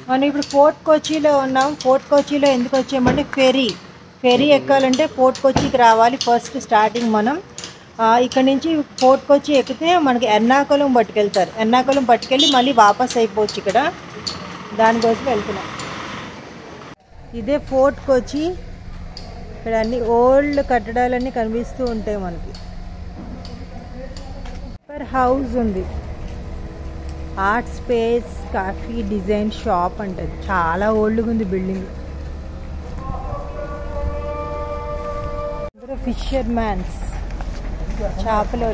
మనం ఇప్పుడు ఫోర్ట్ కొచ్చిలో ఉన్నాం ఫోర్ట్ కొచ్చిలో ఎందుకు వచ్చామంటే ఫెరీ ఫెరీ ఎక్కాలంటే ఫోర్ట్ కొచ్చికి రావాలి ఫస్ట్ స్టార్టింగ్ మనం ఆ, ఇక్కడ నుంచి ఫోర్ట్ కొచ్చి ఎక్కితే మనకి ఎర్నాకుళం పట్టుకెళ్తారు ఎర్నాకుళం పట్టుకెళ్ళి మళ్ళీ వాపస్ అయిపోవచ్చు ఇక్కడ దానికోసం వెళ్తున్నాం ఇదే ఫోర్ట్ కొచ్చి ఇక్కడ అన్ని ఓల్డ్ కట్టడాలన్నీ కనిపిస్తూ ఉంటాయి మనకి సూపర్ హౌస్ ఉంది art space coffee design shop అంటది చాలా ఓల్డ్గా ఉంది బిల్డింగ్ ఫిషర్ మ్యాన్స్ చేపల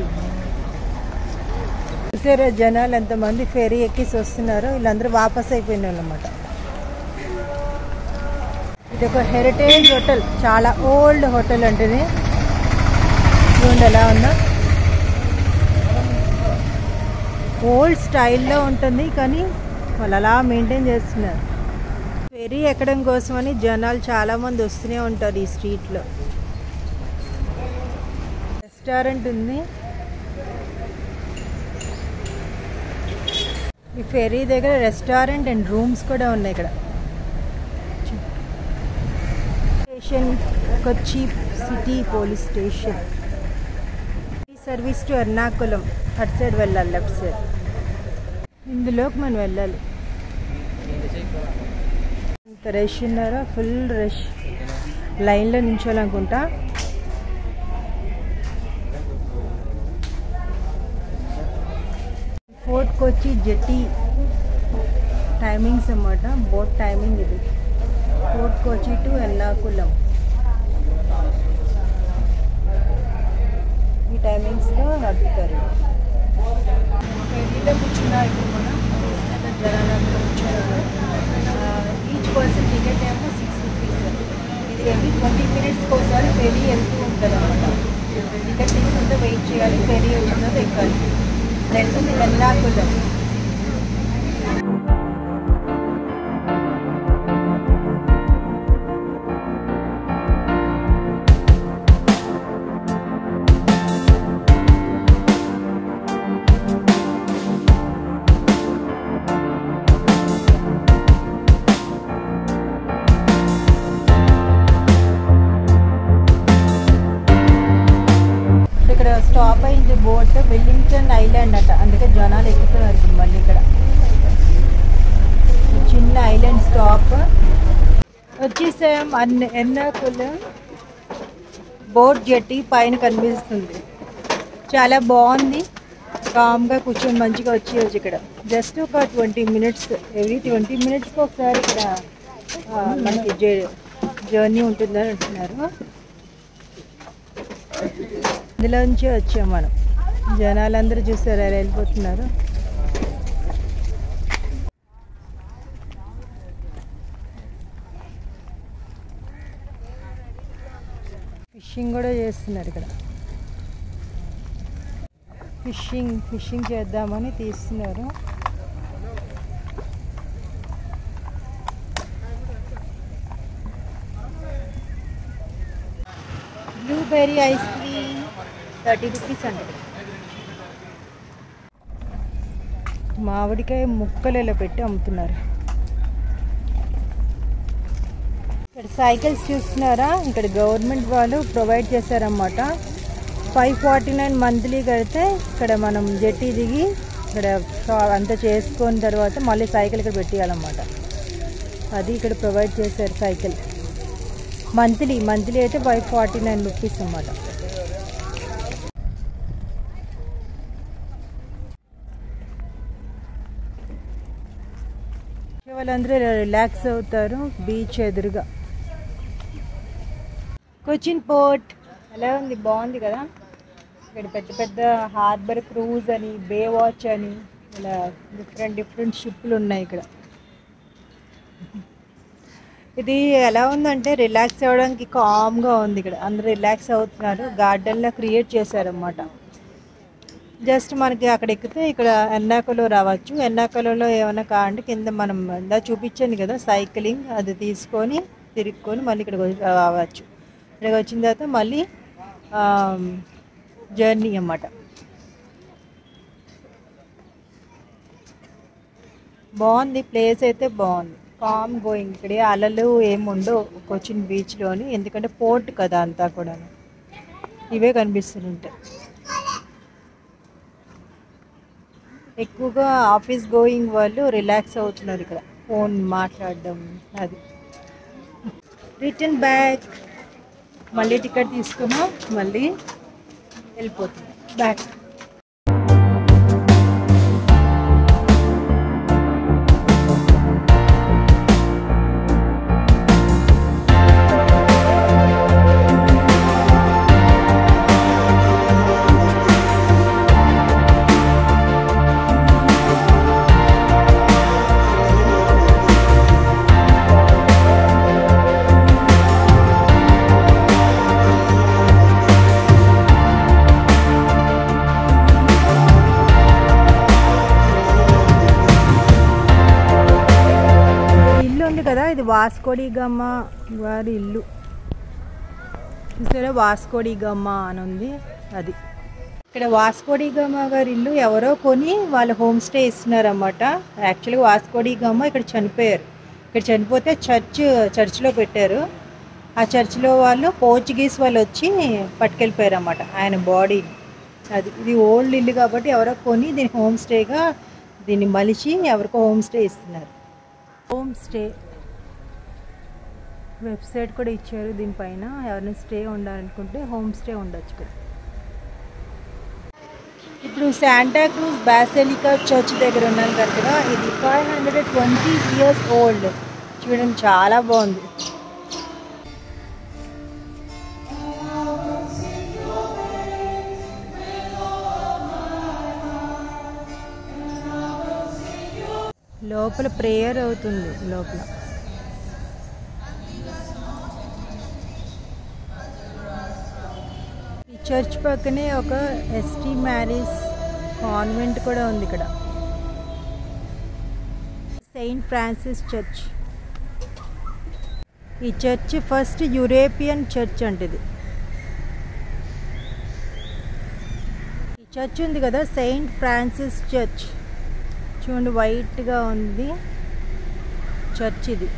చూసారా జనాలు ఎంతమంది ఫెరీ ఎక్కిసి వస్తున్నారో వీళ్ళందరూ వాపస్ అయిపోయిన వాళ్ళు అనమాట ఇది ఒక హెరిటేజ్ హోటల్ చాలా ఓల్డ్ హోటల్ అంటేనే చూడండి ఎలా ఉందో ఓల్డ్ స్టైల్లో ఉంటుంది కానీ వాళ్ళు అలా మెయింటైన్ చేస్తున్నారు ఫెరీ ఎక్కడం కోసమని జనాలు చాలామంది వస్తూనే ఉంటారు ఈ స్ట్రీట్లో రెస్టారెంట్ ఉంది ఈ ఫెరీ దగ్గర రెస్టారెంట్ అండ్ రూమ్స్ కూడా ఉన్నాయి ఇక్కడ station Kochi city police station service to Ernakulam అటు సైడ్ వెళ్ళాలి లెఫ్ట్ సైడ్ ఇందులోకి మనం వెళ్ళాలి ఇంత రష్ ఉన్నారో ఫుల్ రష్ లైన్లో నించోాలనుకుంటా ఫోర్ట్ కొచ్చి జెట్టి టైమింగ్స్ అన్నమాట బోట్ టైమింగ్ ఇది ఫోర్ట్ కొచ్చి టు ఎర్నాకుళం ఈ టైమింగ్స్లో నడుపుతారు ఫెరీలో కూర్చున్నా ఇప్పుడు మనం చూసినట్టు జనాలందరూ కూర్చున్నారు ఈచ్ పర్సన్ టికెట్ ఏమో సిక్స్ రూపీస్ ఇది ఎవ్రీ ట్వంటీ మినిట్స్కి ఒకసారి ఫెరీ వెళ్తూ ఉంటుంది అనమాట టికెట్ తీసుకుంటే వెయిట్ చేయాలి ఫెరీ వచ్చిన తర్వాత ఎక్కాలి వెళ్తుంది ఎర్నాకుళం ఇక్కడ స్టాప్ అయింది బోట్ వెల్లింగ్టన్ ఐలాండ్ అట అందుకే జనాలు ఎక్కుతున్నారు ఇప్పుడు మళ్ళీ ఇక్కడ చిన్న ఐలాండ్ స్టాప్ వచ్చేసాం అన్న ఎర్నాకుళం బోట్ జెట్టి పైన కనిపిస్తుంది చాలా బాగుంది కామ్గా కూర్చొని మంచిగా వచ్చేయచ్చు ఇక్కడ జస్ట్ ఒక ట్వంటీ మినిట్స్ ఎవ్రీ ట్వంటీ మినిట్స్కి ఒకసారి ఇక్కడ ఆ, మనకి జర్నీ ఉంటుందని అంటున్నారు ఇందులోంచి వచ్చాం మనం జనాలందరూ చూసారు ఎలా వెళ్ళిపోతున్నారు ఫిషింగ్ కూడా చేస్తున్నారు ఇక్కడ ఫిషింగ్ ఫిషింగ్ చేద్దామని తీస్తున్నారు blueberry ice cream thirty rupees అండి మామిడికాయ ముక్కలు ఇలా పెట్టి అమ్ముతున్నారు ఇక్కడ సైకిల్స్ చూస్తున్నారా ఇక్కడ గవర్నమెంట్ వాళ్ళు ప్రొవైడ్ చేశారన్నమాట ఫైవ్ ఫార్టీ నైన్ మంత్లీ కడితే ఇక్కడ మనం జెట్టి దిగి ఇక్కడ షా- అంతా చేసుకున్న తర్వాత మళ్ళీ సైకిల్ ఇక్కడ పెట్టేయాలన్నమాట అది ఇక్కడ ప్రొవైడ్ చేశారు సైకిల్ మంత్లీ మంత్లీ అయితే ఫైవ్ ఫార్టీ నైన్ రూపీస్ అన్నమాట వాళ్ళందరూ రిలాక్స్ అవుతారు బీచ్ ఎదురుగా కొచ్చిన్ పోర్ట్ ఎలా ఉంది బాగుంది కదా ఇక్కడ పెద్ద పెద్ద హార్బర్ క్రూజ్ అని బే వాచ్ అని ఇలా డిఫరెంట్ డిఫరెంట్ షిప్లు ఉన్నాయి ఇక్కడ ఇది ఎలా ఉందంటే రిలాక్స్ అవ్వడానికి కామ్గా ఉంది ఇక్కడ అందరూ రిలాక్స్ అవుతున్నారు గార్డెన్లో క్రియేట్ చేశారన్నమాట జస్ట్ మనకి అక్కడ ఎక్కితే ఇక్కడ ఎన్నాకలో రావచ్చు ఎన్నాకలలో ఏమైనా కావాలంటే కింద మనం ఇందా చూపించాను కదా సైక్లింగ్ అది తీసుకొని తిరుక్కొని మళ్ళీ ఇక్కడికి వచ్చి రావచ్చు ఇక్కడికి వచ్చిన తర్వాత మళ్ళీ జర్నీ అన్నమాట బాగుంది ప్లేస్ అయితే బాగుంది కామ్ గోయింగ్ ఇక్కడ అలలు ఏముండవు కొచ్చిన్ బీచ్లోని ఎందుకంటే పోర్ట్ కదా అంతా కూడా ఇవే కనిపిస్తుంటాయి ఎక్కువగా ఆఫీస్ గోయింగ్ వాళ్ళు రిలాక్స్ అవుతున్నారు ఇక్కడ ఫోన్ మాట్లాడడం అది రిటర్న్ బ్యాక్ మళ్ళీ టికెట్ తీసుకున్నాం మళ్ళీ వెళ్ళిపోతుంది బ్యాక్ ఇల్లు ఉంది కదా ఇది వాస్కోడి గమ్మ వారి ఇల్లు చూసారా వాస్కోడి గమ్మ అని ఉంది అది ఇక్కడ వాస్కోడి గమ్మ గారి ఇల్లు ఎవరో కొని వాళ్ళు హోమ్ స్టే ఇస్తున్నారన్నమాట యాక్చువల్గా వాస్కోడి గమ్మ ఇక్కడ చనిపోయారు ఇక్కడ చనిపోతే చర్చ్ చర్చ్లో పెట్టారు ఆ చర్చ్లో వాళ్ళు పోర్చుగీస్ వాళ్ళు వచ్చి పట్టుకెళ్ళిపోయారు అన్నమాట ఆయన బాడీ అది ఇది ఓల్డ్ ఇల్లు కాబట్టి ఎవరో కొని దీన్ని హోమ్ స్టేగా దీన్ని మలిచి ఎవరికో హోమ్ స్టే ఇస్తున్నారు హోమ్ స్టే వెబ్సైట్ కూడా ఇచ్చారు దీనిపైన ఎవరైనా స్టే ఉండాలనుకుంటే హోమ్ స్టే ఉండొచ్చు ఇక్కడ ఇప్పుడు శాంటా క్రూజ్ బాసెలికా చర్చ్ దగ్గర ఉన్నాను కరెక్ట్గా ఇది five hundred twenty years old చూడండి చాలా బాగుంది లోపల ప్రేయర్ అవుతుంది లోపల ఈ చర్చ్ పక్కనే ఒక ఎస్టీ మ్యారేజ్ కాన్వెంట్ కూడా ఉంది ఇక్కడ సెయింట్ ఫ్రాన్సిస్ చర్చ్ ఈ చర్చ్ ఫస్ట్ యూరోపియన్ చర్చ్ అంటే ఇది ఈ చర్చ్ ఉంది కదా సెయింట్ ఫ్రాన్సిస్ చర్చ్ చూడండి వైట్గా ఉంది చర్చ్ ఇది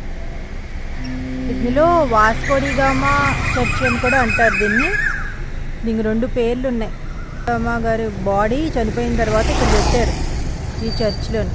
ఇందులో వాస్కోడిగామా చర్చ్ అని కూడా అంటారు దీన్ని దీనికి రెండు పేర్లు ఉన్నాయి గామా గారి బాడీ చనిపోయిన తర్వాత ఇక్కడ పెట్టారు ఈ చర్చ్లోని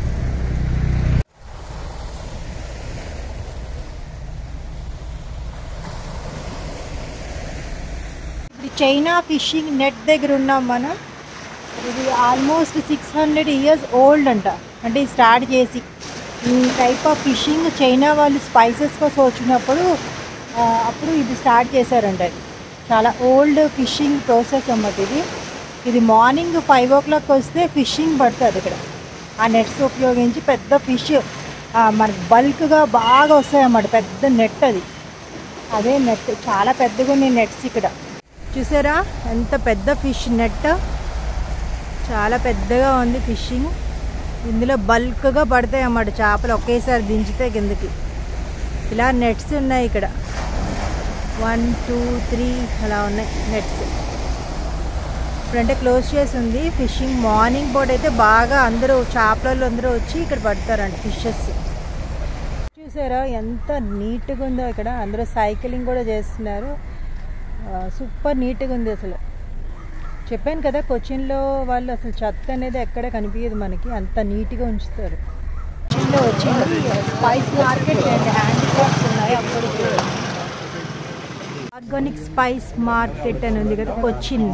ఇప్పుడు చైనా ఫిషింగ్ నెట్ దగ్గర ఉన్నాం మనం ఇది almost six hundred years old అంట అంటే ఇది స్టార్ట్ చేసి ఈ టైప్ ఆఫ్ ఫిషింగ్ చైనా వాళ్ళు స్పైసెస్ కోసం వచ్చినప్పుడు ఆ, అప్పుడు ఇది స్టార్ట్ చేశారంట ఇది చాలా ఓల్డ్ ఫిషింగ్ ప్రాసెస్ అన్నమాట ఇది ఇది మార్నింగ్ ఫైవ్ ఓ క్లాక్ వస్తే ఫిషింగ్ పడుతుంది ఇక్కడ ఆ నెట్స్ ఉపయోగించి పెద్ద ఫిష్ మనకి బల్క్గా బాగా వస్తాయి అన్నమాట పెద్ద నెట్ అది అదే నెట్ చాలా పెద్దగా ఉన్నాయి నెట్స్ ఇక్కడ చూసారా ఎంత పెద్ద ఫిష్ నెట్ చాలా పెద్దగా ఉంది ఫిషింగ్ ఇందులో బల్క్గా పడతాయి అన్నమాట చేపలు ఒకేసారి దించితే కిందకి ఇలా నెట్స్ ఉన్నాయి ఇక్కడ వన్ టూ త్రీ అలా ఉన్నాయి నెట్స్ ఇప్పుడంటే క్లోజ్ చేసి ఉంది ఫిషింగ్ మార్నింగ్ పూట అయితే బాగా అందరూ చేపలలో అందరూ వచ్చి ఇక్కడ పడతారంట ఫిషెస్ చూసారా ఎంత నీట్గా ఉందో ఇక్కడ అందరూ సైక్లింగ్ కూడా చేస్తున్నారు సూపర్ నీట్గా ఉంది అసలు చెప్పాను కదా కొచ్చిన్లో వాళ్ళు అసలు చెత్త అనేది ఎక్కడ కనిపించదు మనకి అంత నీట్గా ఉంచుతారు కొచ్చిన్లో వచ్చింది స్పైస్ మార్కెట్ అండ్ హ్యాండిక్రాఫ్ట్స్ ఉన్నాయి అప్పుడు ఆర్గానిక్ స్పైస్ మార్కెట్ అని ఉంది కదా కొచ్చిన్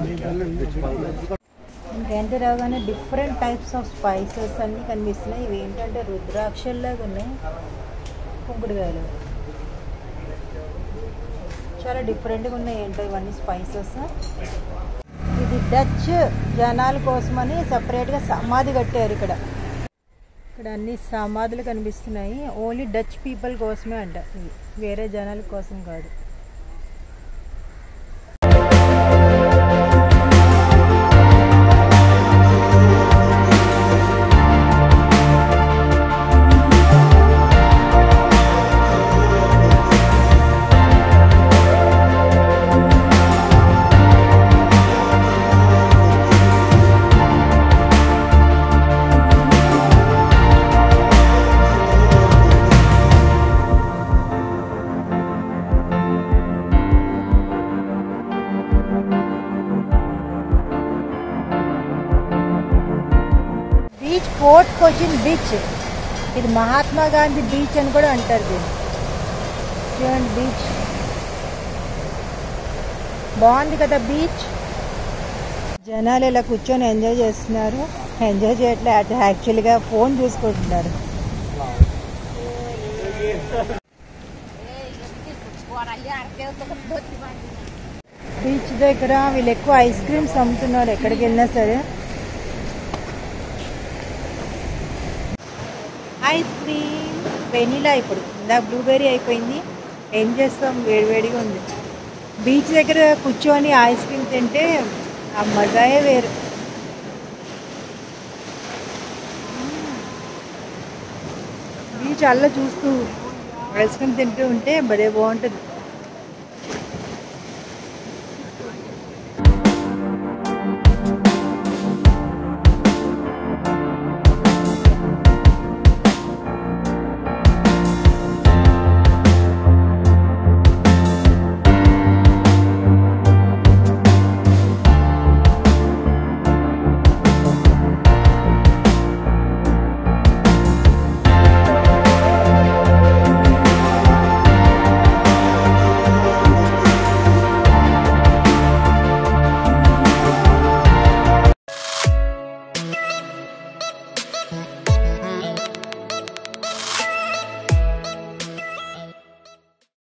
ఇంకేంటి రాగానే డిఫరెంట్ టైప్స్ ఆఫ్ స్పైసెస్ అన్నీ కనిపిస్తున్నాయి ఇవి ఏంటంటే రుద్రాక్షల్లాగా ఉన్నాయి కుంకుడుకాయలు చాలా డిఫరెంట్గా ఉన్నాయి ఏంటో ఇవన్నీ స్పైసెస్ ఇది డచ్ జనాల కోసమని సపరేట్గా సమాధి కట్టారు ఇక్కడ ఇక్కడ అన్ని సమాధులు కనిపిస్తున్నాయి ఓన్లీ డచ్ పీపుల్ కోసమే అంట ఇవి వేరే జనాల కోసం కాదు ఫోర్ట్ కొచ్చిన్ బీచ్ ఇది మహాత్మా గాంధీ బీచ్ అని కూడా అంటారు దీన్ని చూడండి బీచ్ బాగుంది కదా బీచ్ జనాలు ఇలా కూర్చొని ఎంజాయ్ చేస్తున్నారు ఎంజాయ్ చేయట్లే అటు యాక్చువల్గా ఫోన్ చూసుకుంటున్నారు బీచ్ దగ్గర వీళ్ళు ఎక్కువ ఐస్ క్రీమ్స్ అమ్ముతున్నారు ఎక్కడికి వెళ్ళినా సరే ఐస్ క్రీమ్ వెనీలా ఇప్పుడు ఇందాక బ్లూబెర్రీ అయిపోయింది ఏం చేస్తాం వేడివేడిగా ఉంది బీచ్ దగ్గర కూర్చొని ఐస్ క్రీమ్ తింటే ఆ మజాయే వేరు బీచ్ అల్ల చూస్తూ ఐస్ క్రీమ్ తింటూ ఉంటే భలే బాగుంటుంది